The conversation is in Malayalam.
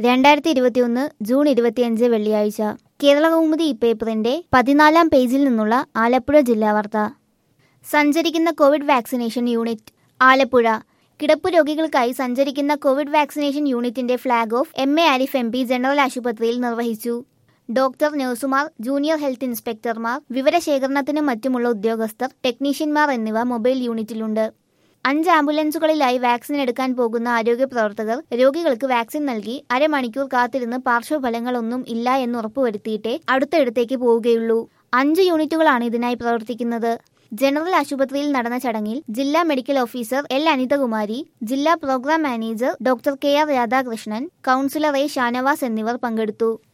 രണ്ടായിരത്തി ഇരുപത്തിയൊന്ന് ജൂൺ ഇരുപത്തിയഞ്ച് വെള്ളിയാഴ്ച കേരളകൗമുദി പേപ്പറിന്റെ പതിനാലാം പേജിൽ നിന്നുള്ള ആലപ്പുഴ ജില്ലാ വാർത്ത സഞ്ചരിക്കുന്ന കോവിഡ് വാക്സിനേഷൻ യൂണിറ്റ് ആലപ്പുഴ കിടപ്പ് രോഗികൾക്കായി സഞ്ചരിക്കുന്ന കോവിഡ് വാക്സിനേഷൻ യൂണിറ്റിന്റെ flag off M A Arif M P general ആശുപത്രിയിൽ നിർവഹിച്ചു ഡോക്ടർ നഴ്സുമാർ ജൂനിയർ ഹെൽത്ത് ഇൻസ്പെക്ടർമാർ വിവരശേഖരണത്തിനും മറ്റുമുള്ള ഉദ്യോഗസ്ഥർ ടെക്നീഷ്യന്മാർ എന്നിവ മൊബൈൽ യൂണിറ്റിലുണ്ട് അഞ്ച് ആംബുലൻസുകളിലായി വാക്സിൻ എടുക്കാൻ പോകുന്ന ആരോഗ്യ പ്രവർത്തകർ രോഗികൾക്ക് വാക്സിൻ നൽകി അരമണിക്കൂർ കാത്തിരുന്ന് പാർശ്വഫലങ്ങളൊന്നും ഇല്ല എന്ന് ഉറപ്പുവരുത്തിയിട്ടേ അടുത്തയിടത്തേക്ക് പോവുകയുള്ളൂ അഞ്ച് യൂണിറ്റുകളാണ് ഇതിനായി പ്രവർത്തിക്കുന്നത് ജനറൽ ആശുപത്രിയിൽ നടന്ന ചടങ്ങിൽ ജില്ലാ മെഡിക്കൽ ഓഫീസർ എൽ അനിതകുമാരി ജില്ലാ programme manager doctor K R Radhakrishnan councillor A Shanavas എന്നിവർ പങ്കെടുത്തു